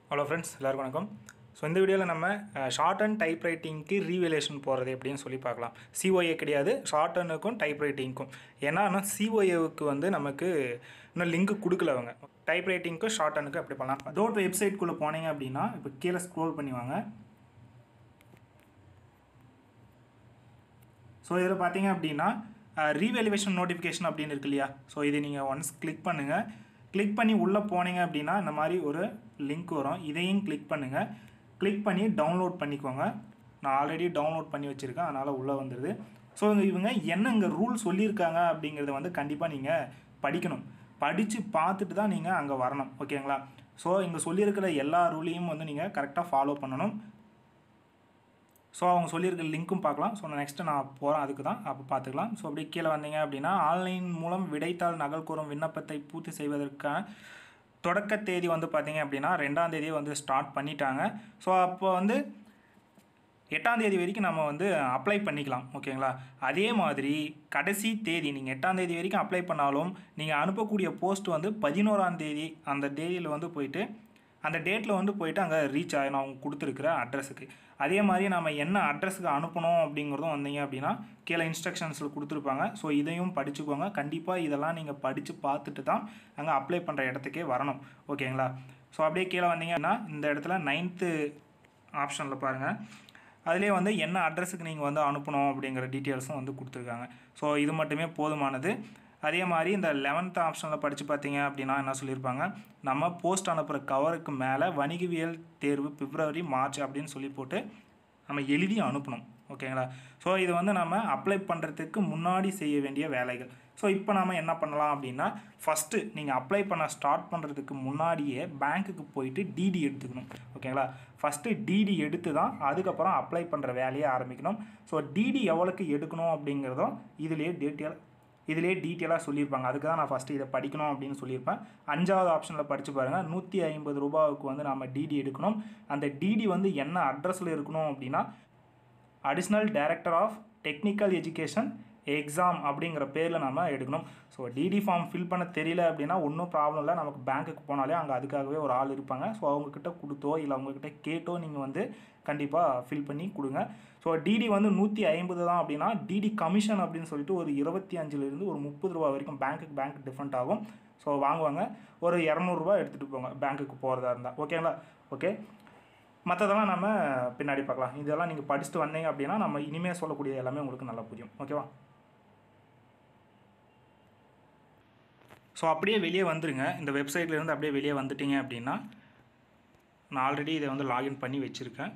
hello friends எல்லாருக்கும் வணக்கம் so இந்த வீடியோவில் நம்ம ஷார்ட் அண்ட் டைப் ரைட்டிங்க்கு ரீவேலேஷன் போகிறது எப்படின்னு சொல்லி பார்க்கலாம் சிஓஏ கிடையாது ஷார்ட் அண்டுக்கும் டைப் ரைட்டிங்க்கும் ஏன்னா இன்னும் சிஓஏவுக்கு வந்து நமக்கு இன்னும் லிங்க் கொடுக்கல அவங்க டைப் ரைட்டிங்க்கும் ஷார்ட் அண்டுக்கு அப்படி பண்ணலாம் டோட் வெப்சைட்குள்ளே போனீங்க அப்படின்னா இப்போ கீழே ஸ்க்ரோல் பண்ணி வாங்க ஸோ இதில் பார்த்தீங்க அப்படின்னா ரீவேல்யூவேஷன் நோட்டிஃபிகேஷன் அப்படின்னு இருக்கு இல்லையா ஸோ இதை நீங்கள் ஒன்ஸ் கிளிக் பண்ணுங்கள் கிளிக் பண்ணி உள்ளே போனீங்க அப்படின்னா இந்த மாதிரி ஒரு லிங்க் வரும் இதையும் கிளிக் பண்ணுங்கள் கிளிக் பண்ணி டவுன்லோட் பண்ணிக்கோங்க நான் ஆல்ரெடி டவுன்லோட் பண்ணி வச்சுருக்கேன் அதனால் உள்ளே வந்துடுது ஸோ இவங்க என்ன இங்கே ரூல் சொல்லியிருக்காங்க அப்படிங்கிறத வந்து கண்டிப்பாக நீங்கள் படிக்கணும் படித்து பார்த்துட்டு தான் நீங்கள் அங்கே வரணும் ஓகேங்களா ஸோ இங்கே சொல்லியிருக்கிற எல்லா ரூலையும் வந்து நீங்கள் கரெக்டாக ஃபாலோ பண்ணணும் ஸோ அவங்க சொல்லியிருக்க லிங்க்கும் பார்க்கலாம் ஸோ நான் நெக்ஸ்ட்டு நான் போகிறேன் அதுக்கு தான் அப்போ பார்த்துக்கலாம் ஸோ அப்படியே கீழே வந்தீங்க அப்படின்னா ஆன்லைன் மூலம் விடைத்தாள் நகல் கூறும் விண்ணப்பத்தை பூர்த்தி செய்வதற்கான தொடக்க தேதி வந்து பார்த்தீங்க அப்படின்னா ரெண்டாம் தேதி வந்து ஸ்டார்ட் பண்ணிட்டாங்க ஸோ அப்போ வந்து எட்டாம் தேதி வரைக்கும் நம்ம வந்து அப்ளை பண்ணிக்கலாம் ஓகேங்களா அதே மாதிரி கடைசி தேதி நீங்கள் எட்டாம் தேதி வரைக்கும் அப்ளை பண்ணாலும் நீங்கள் அனுப்பக்கூடிய போஸ்ட் வந்து பதினோராம் தேதி அந்த தேதியில் வந்து போயிட்டு அந்த டேட்டில் வந்து போயிட்டு அங்கே ரீச் ஆகணும் அவங்க கொடுத்துருக்குற அட்ரஸுக்கு அதே மாதிரி நம்ம என்ன அட்ரஸுக்கு அனுப்பணும் அப்படிங்கிறதும் வந்தீங்க அப்படின்னா கீழே இன்ஸ்ட்ரக்ஷன்ஸில் கொடுத்துருப்பாங்க ஸோ இதையும் படிச்சுக்கோங்க கண்டிப்பாக இதெல்லாம் நீங்கள் படித்து பார்த்துட்டு தான் அங்கே அப்ளை பண்ணுற இடத்துக்கே வரணும் ஓகேங்களா ஸோ அப்படியே கீழே வந்தீங்கன்னா இந்த இடத்துல நைன்த்து ஆப்ஷனில் பாருங்கள் அதிலே வந்து என்ன அட்ரஸுக்கு நீங்கள் வந்து அனுப்பணும் அப்படிங்கிற டீட்டெயில்ஸும் வந்து கொடுத்துருக்காங்க ஸோ இது மட்டுமே போதுமானது அதே மாதிரி இந்த லெவன்த் ஆப்ஷனில் படித்து பார்த்தீங்க அப்படின்னா என்ன சொல்லியிருப்பாங்க நம்ம போஸ்ட் அனுப்புகிற கவருக்கு மேலே வணிகவியல் தேர்வு பிப்ரவரி மார்ச் அப்படின்னு சொல்லி போட்டு நம்ம எழுதி அனுப்பணும் ஓகேங்களா ஸோ இது வந்து நம்ம அப்ளை பண்ணுறதுக்கு முன்னாடி செய்ய வேண்டிய வேலைகள் ஸோ இப்போ நம்ம என்ன பண்ணலாம் அப்படின்னா ஃபஸ்ட்டு நீங்கள் அப்ளை பண்ண ஸ்டார்ட் பண்ணுறதுக்கு முன்னாடியே பேங்க்குக்கு போயிட்டு டிடி எடுத்துக்கணும் ஓகேங்களா ஃபஸ்ட்டு டிடி எடுத்து தான் அதுக்கப்புறம் அப்ளை பண்ணுற வேலையை ஆரம்பிக்கணும் ஸோ டிடி எவ்வளோக்கு எடுக்கணும் அப்படிங்கிறதும் இதுலேயே டீட்டெயில் இதிலே டீட்டெயிலாக சொல்லியிருப்பாங்க அதுக்கு தான் நான் ஃபஸ்ட்டு இதை படிக்கணும் அப்படின்னு சொல்லியிருப்பேன் அஞ்சாவது ஆப்ஷனில் படித்து பாருங்கள் நூற்றி ஐம்பது ரூபாவுக்கு வந்து நம்ம டிடி எடுக்கணும் அந்த டிடி வந்து என்ன அட்ரஸில் இருக்கணும் அப்படின்னா additional director of technical education exam அப்படிங்கிற பேரில் நம்ம எடுக்கணும் ஸோ டிடி ஃபார்ம் ஃபில் பண்ண தெரியல அப்படின்னா ஒன்றும் ப்ராப்ளம் இல்லை நமக்கு பேங்க்குக்கு போனாலே அங்கே அதுக்காகவே ஒரு ஆள் இருப்பாங்க ஸோ அவங்கக்கிட்ட கொடுத்தோ இல்லை அவங்கக்கிட்ட கேட்டோ நீங்கள் வந்து கண்டிப்பாக ஃபில் பண்ணி கொடுங்க ஸோ டிடி வந்து நூற்றி ஐம்பது தான் அப்படின்னா டிடி கமிஷன் அப்படின்னு சொல்லிட்டு ஒரு இருபத்தி அஞ்சுலேருந்து ஒரு முப்பது ரூபா வரைக்கும் பேங்க்குக்கு பேங்க் டிஃப்ரெண்ட் ஆகும் ஸோ வாங்குவாங்க ஒரு இரநூறுபா எடுத்துகிட்டு போங்க பேங்க்குக்கு போகிறதா இருந்தால் ஓகேங்களா ஓகே மற்றதெல்லாம் நம்ம பின்னாடி பார்க்கலாம் இதெல்லாம் நீங்கள் படிச்சுட்டு வந்தீங்க அப்படின்னா நம்ம இனிமேல் சொல்லக்கூடிய எல்லாமே உங்களுக்கு நல்லா புரியும் ஓகேவா ஸோ அப்படியே வெளியே வந்துருங்க இந்த வெப்சைட்லேருந்து அப்படியே வெளியே வந்துட்டீங்க அப்படின்னா நான் ஆல்ரெடி இதை வந்து லாகின் பண்ணி வச்சுருக்கேன்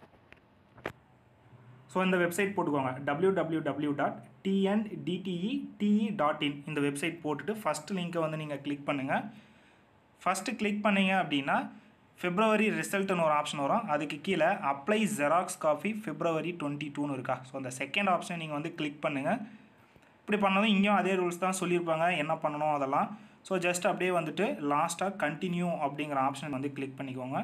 ஸோ இந்த வெப்சைட் போட்டுக்கோங்க W W W dot TNDTE DE dot in இந்த வெப்சைட் போட்டுட்டு ஃபஸ்ட் லிங்க்கை வந்து நீங்கள் கிளிக் பண்ணுங்கள் ஃபஸ்ட்டு கிளிக் பண்ணீங்க அப்படின்னா ஃபிப்ரவரி ரிசல்ட்னு ஒரு ஆப்ஷன் வரும் அதுக்கு கீழே apply xerox copy February twenty டூன்னு இருக்கா ஸோ அந்த செகண்ட் ஆப்ஷன் நீங்கள் வந்து கிளிக் பண்ணுங்கள் இப்படி பண்ணதும் இங்கேயும் அதே ரூல்ஸ் தான் சொல்லியிருப்பாங்க என்ன பண்ணணும் அதெல்லாம் ஸோ ஜஸ்ட் அப்படியே வந்துட்டு லாஸ்ட்டாக கண்டினியூ அப்படிங்கிற ஆப்ஷன் வந்து கிளிக் பண்ணிக்கோங்க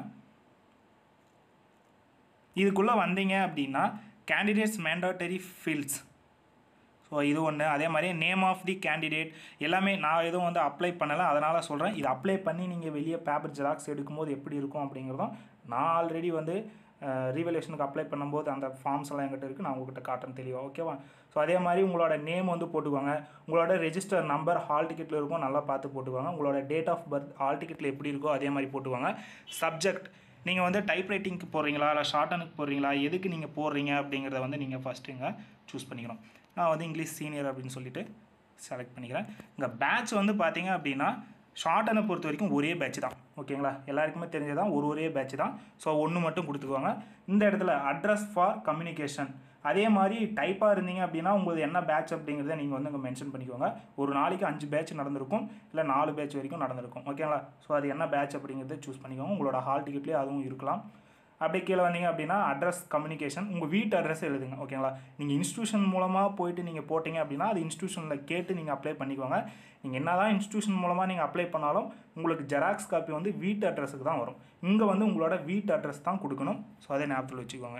இதுக்குள்ளே வந்தீங்க அப்படின்னா கேண்டிடேட்ஸ் மேண்டட்டரி ஃபீல்ட்ஸ் ஸோ இது ஒன்று அதே மாதிரி நேம் ஆஃப் தி கேண்டிடேட் எல்லாமே நான் எதுவும் வந்து அப்ளை பண்ணலை அதனால் சொல்கிறேன் இது அப்ளை பண்ணி நீங்கள் வெளியே பேப்பர் ஜெராக்ஸ் எடுக்கும்போது எப்படி இருக்கும் அப்படிங்கிறதும் நான் ஆல்ரெடி வந்து ரீவலேஷனுக்கு அப்ளை பண்ணும்போது அந்த ஃபார்ம்ஸ் எல்லாம் எங்கிட்ட இருக்குது நான் உங்கள்கிட்ட காட்டுறேன் தெளிவாக ஓகேவா ஸோ அதே மாதிரி உங்களோட நேம் வந்து போட்டுக்கோங்க உங்களோட ரெஜிஸ்டர் நம்பர் ஹால் டிக்கெட்டில் இருக்கும் நல்லா பார்த்து போட்டுக்கோங்க உங்களோட டேட் ஆஃப் பர்த் ஹால் டிக்கெட்டில் எப்படி இருக்கோ அதே மாதிரி போட்டுக்கோங்க சப்ஜெக்ட் நீங்கள் வந்து டைப் ரைட்டிங்க்கு போடுறீங்களா இல்லை ஷார்ட்டனுக்கு போடுறீங்களா எதுக்கு நீங்கள் போடுறீங்க அப்படிங்கிறத வந்து நீங்கள் ஃபஸ்ட்டு இங்கே சூஸ் பண்ணிக்கணும் நான் வந்து இங்கிலீஷ் சீனியர் அப்படின்னு சொல்லிட்டு செலக்ட் பண்ணிக்கிறேன் இங்கே பேட்ச் வந்து பார்த்தீங்க அப்படின்னா ஷார்ட்டனை பொறுத்த வரைக்கும் ஒரே பேட்ச் தான் ஓகேங்களா எல்லாருக்குமே தெரிஞ்சதான் ஒரு ஒரே பேட்ச் தான் ஸோ ஒன்று மட்டும் கொடுத்துக்குவாங்க இந்த இடத்துல அட்ரஸ் ஃபார் கம்யூனிகேஷன் அதே மாதிரி டைப்பாக இருந்தீங்க அப்படின்னா உங்களுக்கு என்ன பேட்ச் அப்படிங்கிறத நீங்கள் வந்து இங்கே மென்ஷன் பண்ணிக்கோங்க ஒரு நாளைக்கு அஞ்சு பேட்ச் நடந்திருக்கும் இல்லை நாலு பேட்ச் வரைக்கும் நடந்திருக்கும் ஓகேங்களா ஸோ அது என்ன பேட்ச் அப்படிங்கிறத சூஸ் பண்ணிக்கோங்க உங்களோட ஹால் டிக்கெட்லேயே அதுவும் இருக்கலாம் அப்படியே கீழே வந்தீங்க அப்படின்னா அட்ரஸ் கம்யூனிகேஷன் உங்கள் வீட்டு அட்ரஸ் எழுதுங்க ஓகேங்களா நீங்கள் இன்ஸ்டியூஷன் மூலமாக போயிட்டு நீங்கள் போட்டிங்க அப்படின்னா அது இன்ஸ்டியூஷனில் கேட்டு நீங்கள் அப்ளை பண்ணிக்கோங்க நீங்கள் என்ன தான் இன்ஸ்டியூஷன் மூலமாக நீங்கள் அப்ளை பண்ணாலும் உங்களுக்கு ஜெராக்ஸ் காப்பி வந்து வீட்டு அட்ரஸுக்கு தான் வரும் இங்கே வந்து உங்களோட வீட்டு அட்ரஸ் தான் கொடுக்கணும் ஸோ அதை ஞாபகத்தில் வச்சுக்கோங்க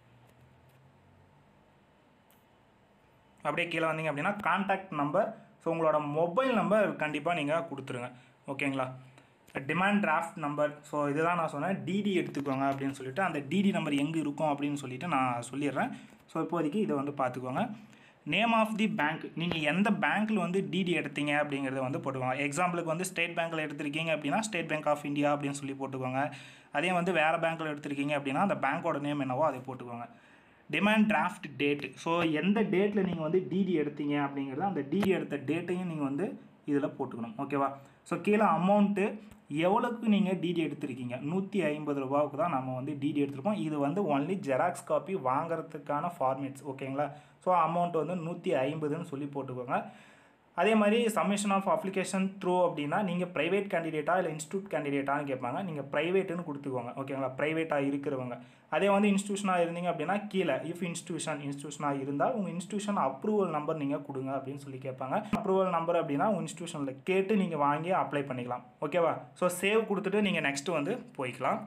அப்படியே கீழே வந்தீங்க அப்படின்னா கான்டாக்ட் நம்பர் ஸோ உங்களோட மொபைல் நம்பர் கண்டிப்பாக நீங்கள் கொடுத்துருங்க ஓகேங்களா டிமாண்ட் டிராஃப்ட் நம்பர் ஸோ இதுதான் நான் சொன்னேன் டிடி எடுத்துக்கோங்க அப்படின்னு சொல்லிட்டு அந்த டிடி நம்பர் எங்கே இருக்கும் அப்படின்னு சொல்லிட்டு நான் சொல்லிடுறேன் ஸோ இப்போதைக்கு இதை வந்து பார்த்துக்கோங்க நேம் ஆஃப் தி பேங்க் நீங்கள் எந்த பேங்க்கில் வந்து டிடி எடுத்தீங்க அப்படிங்கிறத வந்து போட்டுக்கோங்க எக்ஸாம்பிளுக்கு வந்து ஸ்டேட் பேங்க்கில் எடுத்திருக்கீங்க அப்படின்னா ஸ்டேட் பேங்க் ஆஃப் இந்தியா அப்படின்னு சொல்லி போட்டுக்கோங்க அதே வந்து வேறு பேங்க்கில் எடுத்திருக்கீங்க அப்படின்னா அந்த பேங்க்கோட நேம் என்னவோ அதை போட்டுக்கோங்க டிமாண்ட் டிராஃப்ட் டேட் ஸோ எந்த டேட்டில் நீங்கள் வந்து டிடி எடுத்தீங்க அப்படிங்கிறது அந்த டிடி எடுத்த டேட்டையும் நீங்கள் வந்து இதில் போட்டுக்கணும் ஓகேவா ஸோ கீழே அமௌண்ட்டு எவ்வளோக்கு நீங்கள் டிடி எடுத்திருக்கீங்க நூற்றி ஐம்பது ரூபாவுக்கு தான் நம்ம வந்து டிடி எடுத்திருக்கோம் இது வந்து ஒன்லி ஜெராக்ஸ் காப்பி வாங்குறதுக்கான ஃபார்மேட்ஸ் ஓகேங்களா ஸோ அமௌண்ட் வந்து நூற்றி ஐம்பதுன்னு சொல்லி போட்டுக்கோங்க அதே மாதிரி சப்மிஷன் ஆஃப் அப்ளிகேஷன் த்ரூ அப்படின்னா நீங்கள் ப்ரைவேட் கேண்டிடேட்டா இல்லை இன்ஸ்டியூட் கேண்டிடேட்டான்னு கேட்பாங்க நீங்கள் ப்ரைவேட்டுன்னு கொடுத்துக்கோங்க ஓகேங்களா ப்ரைவேட்டாக இருக்கிறவங்க அதே வந்து இன்ஸ்டியூஷனாக இருந்தீங்க அப்படின்னா கீழே இஃப் இன்ஸ்டியூஷன் இன்ஸ்டியூஷனாக இருந்தால் உங்கள் இன்ஸ்டியூஷன் அப்ரூவல் நம்பர் நீங்கள் கொடுங்க அப்படின்னு சொல்லி கேட்பாங்க அப்ரூவல் நம்பர் அப்படின்னா உங்கள் இன்ஸ்டியூஷனில் கேட்டு நீங்கள் வாங்கி அப்ளை பண்ணிக்கலாம் ஓகேவா ஸோ சேவ் கொடுத்துட்டு நீங்கள் நெக்ஸ்ட்டு வந்து போய்க்கலாம்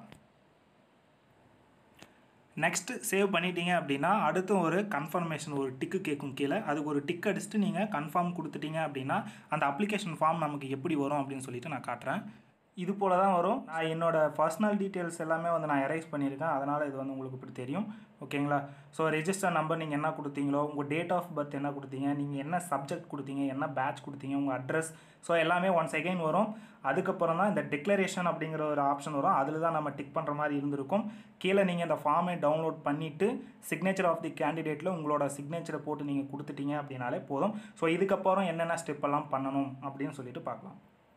நெக்ஸ்ட்டு சேவ் பண்ணிட்டீங்க அப்படின்னா அடுத்து ஒரு கன்ஃபர்மேஷன் ஒரு டிக்கு கேட்கும் கீழே அதுக்கு ஒரு டிக் அடிச்சுட்டு நீங்கள் கன்ஃபார்ம் கொடுத்துட்டீங்க அப்படின்னா அந்த அப்ளிகேஷன் ஃபார்ம் நமக்கு எப்படி வரும் அப்படின்னு சொல்லிட்டு நான் காட்டுறேன் இது போல தான் வரும் நான் என்னோடய பர்சனல் டீட்டெயில்ஸ் எல்லாமே வந்து நான் எரேஸ் பண்ணியிருக்கேன் அதனால் இது வந்து உங்களுக்கு இப்படி தெரியும் ஓகேங்களா ஸோ ரெஜிஸ்டர் நம்பர் நீங்கள் என்ன கொடுத்தீங்களோ உங்கள் டேட் ஆஃப் பர்த் என்ன கொடுத்தீங்க நீங்கள் என்ன சப்ஜெக்ட் கொடுத்தீங்க என்ன பேட்ச் கொடுத்தீங்க உங்கள் அட்ரஸ் ஸோ எல்லாமே ஒன் செகண்ட் வரும் அதுக்கப்புறம் தான் இந்த டிக்ளரேஷன் அப்படிங்கிற ஒரு ஆப்ஷன் வரும் அதில் தான் நம்ம டிக் பண்ணுற மாதிரி இருந்திருக்கும் கீழே நீங்கள் இந்த ஃபார்மை டவுன்லோட் பண்ணிவிட்டு சிக்னேச்சர் ஆஃப் தி கேண்டிடேட்டில் உங்களோட சிக்னேச்சரை போட்டு நீங்கள் கொடுத்துட்டீங்க அப்படின்னாலே போதும் ஸோ இதுக்கப்புறம் என்னென்ன ஸ்டெப் எல்லாம் பண்ணணும் அப்படின்னு சொல்லிட்டு பார்க்கலாம்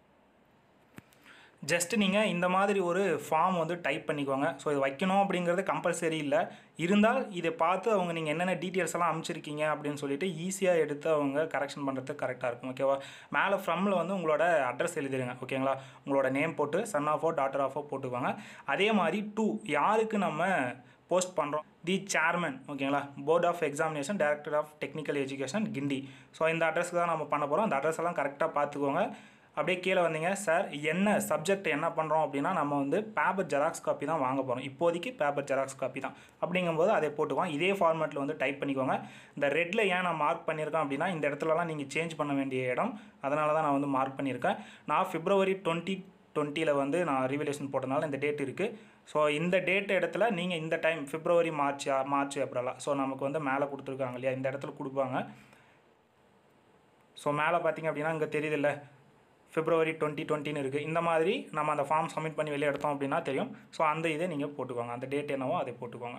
ஜஸ்ட் நீங்கள் இந்த மாதிரி ஒரு ஃபார்ம் வந்து டைப் பண்ணிக்கோங்க ஸோ இது வைக்கணும் அப்படிங்கிறது கம்பல்சரி இல்லை இருந்தால் இதை பார்த்து அவங்க நீங்கள் என்னென்ன டீட்டெயில்ஸ் எல்லாம் அமைச்சிருக்கீங்க அப்படின்னு சொல்லிட்டு ஈஸியாக எடுத்து அவங்க கரெக்ஷன் பண்ணுறதுக்கு கரெக்டாக இருக்கும் ஓகேவா மேலே ஃப்ரம்மில் வந்து உங்களோட அட்ரஸ் எழுதிடுங்க ஓகேங்களா உங்களோட நேம் போட்டு சன் ஆஃபோ டாட்டர் ஆஃபோ போட்டுக்கோங்க அதே மாதிரி டூ யாருக்கு நம்ம போஸ்ட் பண்ணுறோம் தி சேர்மன் ஓகேங்களா board of examination director of technical education Guindy so இந்த அட்ரஸ்க்கு தான் நம்ம பண்ண போகிறோம் அந்த அட்ரஸ் எல்லாம் கரெக்டாக பார்த்துக்கோங்க அப்படியே கீழே வந்தீங்க சார் என்ன சப்ஜெக்ட் என்ன பண்ணுறோம் அப்படின்னா நம்ம வந்து பேப்பர் ஜெராக்ஸ் காப்பி தான் வாங்க போகிறோம் இப்போதைக்கு பேப்பர் ஜெராக்ஸ் காப்பி தான் அப்படிங்கும்போது அதை போட்டுக்குவோம் இதே ஃபார்மேட்டில் வந்து டைப் பண்ணிக்கோங்க இந்த ரெட்டில் ஏன் நான் மார்க் பண்ணியிருக்கேன் அப்படின்னா இந்த இடத்துலலாம் நீங்கள் சேஞ்ச் பண்ண வேண்டிய இடம் அதனால தான் நான் வந்து மார்க் பண்ணியிருக்கேன் நான் பிப்ரவரி டுவெண்ட்டி டுவெண்ட்டியில் வந்து நான் ரிவலேஷன் போட்டனால இந்த டேட் இருக்குது ஸோ இந்த டேட் இடத்துல நீங்கள் இந்த டைம் பிப்ரவரி மார்ச் மார்ச் ஏப்ரலா ஸோ நமக்கு வந்து மேலே கொடுத்துருக்காங்க இல்லையா இந்த இடத்துல கொடுப்பாங்க ஸோ மேலே பார்த்தீங்க அப்படின்னா இங்கே தெரியுதில்ல பிப்ரவரி டுவெண்ட்டி டுவெண்ட்டின்னு இருக்குது இந்த மாதிரி நம்ம அந்த ஃபார்ம் சப்மிட் பண்ணி வெளியே எடுத்தோம் அப்படின்னா தெரியும் ஸோ அந்த இதை நீங்கள் போட்டுக்கோங்க அந்த டேட் என்னவோ அதை போட்டுக்கோங்க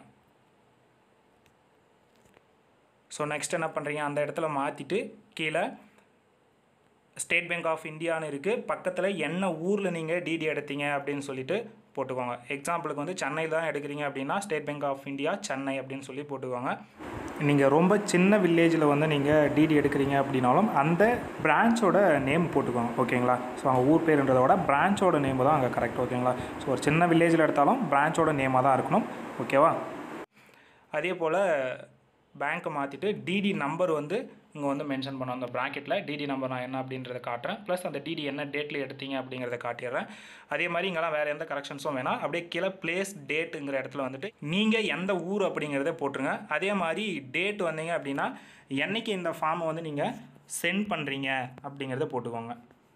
ஸோ நெக்ஸ்ட் என்ன பண்ணுறீங்க அந்த இடத்துல மாற்றிட்டு கீழே ஸ்டேட் பேங்க் ஆஃப் இந்தியான்னு இருக்குது பக்கத்தில் என்ன ஊரில் நீங்கள் டிடி எடுத்தீங்க அப்படின்னு சொல்லிட்டு போட்டுக்கோங்க எக்ஸாம்பிளுக்கு வந்து சென்னையில் தான் எடுக்கிறீங்க அப்படின்னா State Bank of India Chennai அப்படின்னு சொல்லி போட்டுக்கோங்க நீங்கள் ரொம்ப சின்ன வில்லேஜில் வந்து நீங்கள் டிடி எடுக்கிறீங்க அப்படின்னாலும் அந்த பிரான்ச்சோட நேம் போட்டுக்கோங்க ஓகேங்களா ஸோ அங்கே ஊர் பேருன்றதை விட பிரான்ச்சோட நேம் தான் அங்கே கரெக்ட் ஓகேங்களா ஸோ ஒரு சின்ன வில்லேஜில் எடுத்தாலும் பிரான்ச்சோட நேமாக தான் இருக்கணும் ஓகேவா அதே போல் பேங்க்கை மாற்றிட்டு டிடி நம்பர் வந்து இங்கே வந்து மென்ஷன் பண்ணோம் அந்த ப்ராக்கெட்டில் டிடி நம்பர் நான் என்ன அப்படின்றத காட்டுறேன் ப்ளஸ் அந்த டிடி என்ன டேட்டில் எடுத்தீங்க அப்படிங்கிறத காட்டிடுறேன் அதே மாதிரி இங்கெல்லாம் வேறு எந்த கரெக்ஷன்ஸும் வேணாம் அப்படியே கீழே பிளேஸ் டேட்டுங்கிற இடத்துல வந்துட்டு நீங்கள் எந்த ஊர் அப்படிங்கிறத போட்டுருங்க அதே மாதிரி டேட் வந்தீங்க அப்படின்னா என்னைக்கு இந்த ஃபார்மை வந்து நீங்கள் சென்ட் பண்ணுறீங்க அப்படிங்கிறத போட்டுக்கோங்க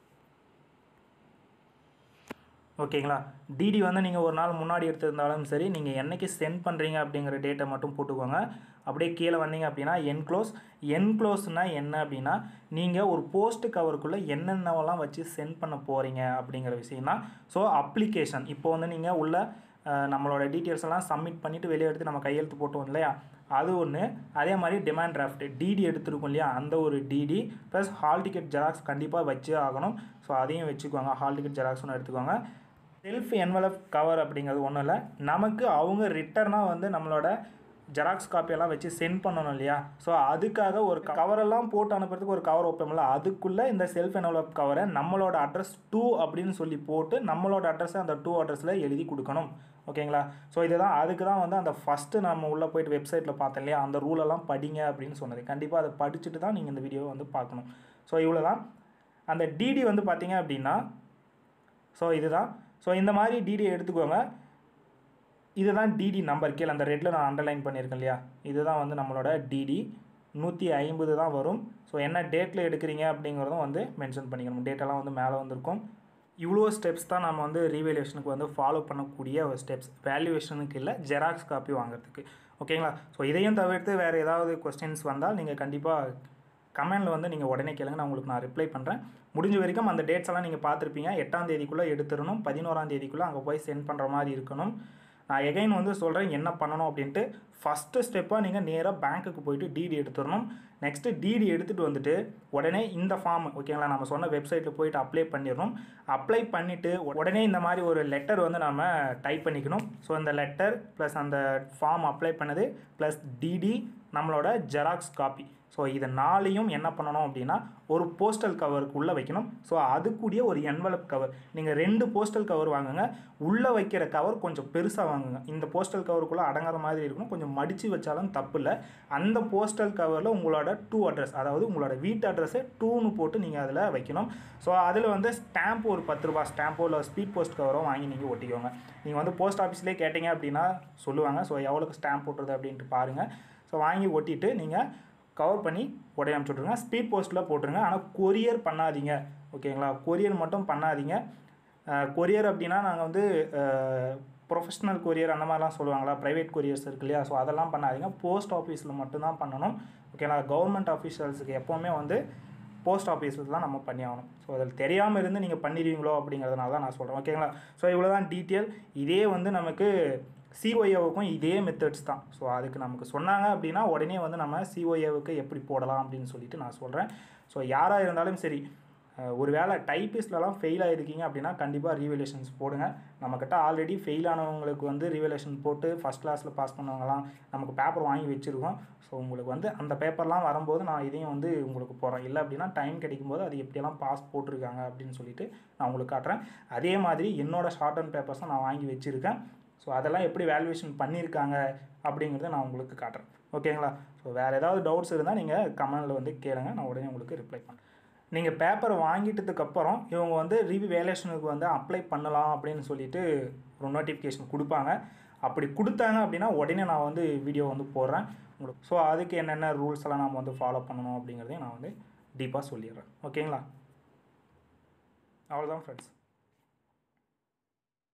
ஓகேங்களா டிடி வந்து நீங்கள் ஒரு நாள் முன்னாடி எடுத்திருந்தாலும் சரி நீங்கள் என்னைக்கு சென்ட் பண்ணுறீங்க அப்படிங்கிற டேட்டை மட்டும் போட்டுக்கோங்க அப்படியே கீழே வந்தீங்க அப்படின்னா என்க்ளோஸ் என்க்ளோஸ்னால் என்ன அப்படின்னா நீங்கள் ஒரு போஸ்ட் கவருக்குள்ளே என்னென்னவெல்லாம் வச்சு சென்ட் பண்ண போகிறீங்க அப்படிங்கிற விஷயம் தான் ஸோ அப்ளிகேஷன் இப்போ வந்து நீங்கள் உள்ள அஹ், நம்மளோட டீட்டெயில்ஸ் எல்லாம் சப்மிட் பண்ணிவிட்டு வெளியே எடுத்து நம்ம கையெழுத்து போட்டோம் இல்லையா அது ஒன்று அதே மாதிரி டிமாண்ட் டிராஃப்ட் டிடி எடுத்துருக்கோம் இல்லையா அந்த ஒரு DD plus hall ticket xerox கண்டிப்பாக வச்சே ஆகணும் ஸோ அதையும் வச்சுக்கோங்க ஹால் டிக்கெட் ஜெராக்ஸ் ஒன்று எடுத்துக்கோங்க செல்ஃப் என்வலப் கவர் அப்படிங்கிறது ஒன்றும் இல்லை நமக்கு அவங்க ரிட்டர்னாக வந்து நம்மளோட ஜெராக்ஸ் காப்பியெல்லாம் வச்சு சென்ட் பண்ணணும் இல்லையா ஸோ அதுக்காக ஒரு கவரெல்லாம் போட்டு அனுப்புறதுக்கு ஒரு கவர் வைப்போம்ல அதுக்குள்ளே இந்த செல்ஃப் என்வலப் கவரை நம்மளோட அட்ரஸ் டூ அப்படின்னு சொல்லி போட்டு நம்மளோட அட்ரஸை அந்த டூ அட்ரஸில் எழுதி கொடுக்கணும் ஓகேங்களா ஸோ இதுதான் அதுக்கு தான் வந்து அந்த ஃபஸ்ட்டு நம்ம உள்ளே போயிட்டு வெப்சைட்டில் பார்த்தோம் இல்லையா அந்த ரூலெல்லாம் படிங்க அப்படின்னு சொன்னது கண்டிப்பாக அதை படிச்சுட்டு தான் நீங்கள் இந்த வீடியோவை வந்து பார்க்கணும் ஸோ இவ்வளோ தான் அந்த டிடி வந்து பார்த்தீங்க அப்படின்னா ஸோ இதுதான் ஸோ இந்த மாதிரி டிடி எடுத்துக்கோங்க இதுதான் டிடி நம்பர் கீழே அந்த ரெட்டில் நான் அண்டர்லைன் பண்ணியிருக்கேன் இல்லையா இதுதான் வந்து நம்மளோட டிடி நூற்றி ஐம்பது தான் வரும் ஸோ என்ன டேட்டில் எடுக்கிறீங்க அப்படிங்கிறதும் வந்து மென்ஷன் பண்ணிக்கணும் டேட்டெல்லாம் வந்து மேலே வந்திருக்கும் இவ்வளோ ஸ்டெப்ஸ் தான் நம்ம வந்து ரீவேல்யூஷனுக்கு வந்து ஃபாலோ பண்ணக்கூடிய ஒரு ஸ்டெப்ஸ் வேல்யூவேஷனுக்கு இல்லை ஜெராக்ஸ் காப்பி வாங்குறதுக்கு ஓகேங்களா ஸோ இதையும் தவிர்த்து வேறு ஏதாவது கொஸ்டின்ஸ் வந்தால் நீங்கள் கண்டிப்பாக கமெண்டில் வந்து நீங்கள் உடனே கேளுங்க நான் உங்களுக்கு நான் ரிப்ளை பண்ணுறேன் முடிஞ்ச வரைக்கும் அந்த டேட்ஸ் எல்லாம் நீங்கள் பார்த்துருப்பீங்க எட்டாம் தேதிக்குள்ளே எடுத்துடணும் பதினோராம் தேதிக்குள்ளே அங்கே போய் சென்ட் பண்ணுற மாதிரி இருக்கணும் நான் எகைன் வந்து சொல்கிறேன் என்ன பண்ணணும் அப்படின்ட்டு ஃபஸ்ட்டு ஸ்டெப்பாக நீங்கள் நேராக பேங்க்குக்கு போயிட்டு டிடி எடுத்துடணும் நெக்ஸ்ட்டு டிடி எடுத்துகிட்டு வந்துட்டு உடனே இந்த ஃபார்ம் ஓகேங்களா நம்ம சொன்ன வெப்சைட்டில் போயிட்டு அப்ளை பண்ணிடணும் அப்ளை பண்ணிவிட்டு உடனே இந்த மாதிரி ஒரு லெட்டர் வந்து நம்ம டைப் பண்ணிக்கணும் ஸோ இந்த லெட்டர் ப்ளஸ் அந்த ஃபார்ம் அப்ளை பண்ணது ப்ளஸ் டிடி நம்மளோட ஜெராக்ஸ் காப்பி ஸோ இதை நாளையும் என்ன பண்ணணும் அப்படின்னா ஒரு போஸ்டல் கவருக்கு உள்ளே வைக்கணும் ஸோ அதுக்குரிய ஒரு என்வலப் கவர் நீங்கள் ரெண்டு போஸ்டல் கவர் வாங்குங்க உள்ளே வைக்கிற கவர் கொஞ்சம் பெருசாக வாங்குங்க இந்த போஸ்டல் கவருக்குள்ளே அடங்காத மாதிரி இருக்கணும் கொஞ்சம் மடித்து வச்சாலும் தப்பு இல்லை அந்த போஸ்டல் கவரில் உங்களோட டூ அட்ரஸ் அதாவது உங்களோட வீட்டு அட்ரஸை டூன்னு போட்டு நீங்கள் அதில் வைக்கணும் ஸோ அதில் வந்து ஸ்டாம்ப் ஒரு பத்து ரூபா ஸ்டாம்போ இல்லை ஸ்பீட் போஸ்ட் கவரோ வாங்கி நீங்கள் ஒட்டிக்கோங்க நீங்கள் வந்து போஸ்ட் ஆஃபீஸ்லேயே கேட்டிங்க அப்படின்னா சொல்லுவாங்க ஸோ எவ்வளோக்கு ஸ்டாம்ப் போட்டுறது அப்படின்ட்டு பாருங்கள் ஸோ வாங்கி ஒட்டிட்டு நீங்கள் கவர் பண்ணி உடனே அனுப்பிச்சி விட்ருங்க ஸ்பீட் போஸ்ட்டில் போட்டுருங்க ஆனால் கொரியர் பண்ணாதீங்க ஓகேங்களா கொரியர் மட்டும் பண்ணாதீங்க கொரியர் அப்படின்னா நாங்கள் வந்து ப்ரொஃபஷ்னல் கொரியர் அந்த மாதிரிலாம் சொல்லுவாங்களா ப்ரைவேட் கொரியர்ஸ் இருக்கு இல்லையா ஸோ அதெல்லாம் பண்ணாதீங்க போஸ்ட் ஆஃபீஸில் மட்டும்தான் பண்ணணும் ஓகேங்களா கவர்மெண்ட் ஆஃபீஷியல்ஸுக்கு எப்போவுமே வந்து போஸ்ட் ஆஃபீஸில் தான் நம்ம பண்ணி ஆகணும் ஸோ அதில் தெரியாமல் இருந்து நீங்கள் பண்ணிடுவீங்களோ அப்படிங்கிறதுனால தான் நான் சொல்கிறேன் ஓகேங்களா ஸோ இவ்வளோ தான் டீட்டெயில் இதே வந்து நமக்கு சிஓஏவுக்கும் இதே மெத்தட்ஸ் தான் ஸோ அதுக்கு நமக்கு சொன்னாங்க அப்படின்னா உடனே வந்து நம்ம சிஓஏவுக்கு எப்படி போடலாம் அப்படின்னு சொல்லிட்டு நான் சொல்கிறேன் ஸோ யாராக இருந்தாலும் சரி ஒரு வேளை டைப்பிஸ்ட்லலாம் ஃபெயில் ஆகிருக்கீங்க அப்படின்னா கண்டிப்பாக ரீவலேஷன்ஸ் போடுங்க நம்மக்கிட்ட ஆல்ரெடி ஃபெயில் ஆனவங்களுக்கு வந்து ரீவலேஷன் போட்டு ஃபஸ்ட் கிளாஸில் பாஸ் பண்ணவங்கலாம் நமக்கு பேப்பர் வாங்கி வச்சுருக்கோம் ஸோ உங்களுக்கு வந்து அந்த பேப்பர்லாம் வரும்போது நான் இதையும் வந்து உங்களுக்கு போடுறேன் இல்லை அப்படின்னா டைம் கிடைக்கும்போது அது எப்படியெல்லாம் பாஸ் போட்டிருக்காங்க அப்படின்னு சொல்லிட்டு நான் உங்களுக்கு காட்டுறேன் அதே மாதிரி என்னோடய ஷார்ட் அண்ட் பேப்பர்ஸும் நான் வாங்கி வச்சுருக்கேன் ஸோ அதெல்லாம் எப்படி வேல்யூவேஷன் பண்ணியிருக்காங்க அப்படிங்கிறத நான் உங்களுக்கு காட்டுறேன் ஓகேங்களா ஸோ வேறு ஏதாவது டவுட்ஸ் இருந்தால் நீங்கள் கமெண்டில் வந்து கேளுங்க நான் உடனே உங்களுக்கு ரிப்ளை பண்ணுறேன் நீங்கள் பேப்பர் வாங்கிட்டதுக்கப்புறம் இவங்க வந்து ரிவ்யூ வேலேஷனுக்கு வந்து அப்ளை பண்ணலாம் அப்படின்னு சொல்லிட்டு ஒரு நோட்டிஃபிகேஷன் கொடுப்பாங்க அப்படி கொடுத்தாங்க அப்படின்னா உடனே நான் வந்து வீடியோ வந்து போடுறேன் உங்களுக்கு ஸோ அதுக்கு என்னென்ன ரூல்ஸ் எல்லாம் நம்ம வந்து ஃபாலோ பண்ணணும் அப்படிங்கிறதையும் நான் வந்து டீப்பாக சொல்லிடுறேன் ஓகேங்களா அவ்வளோதான் ஃப்ரெண்ட்ஸ்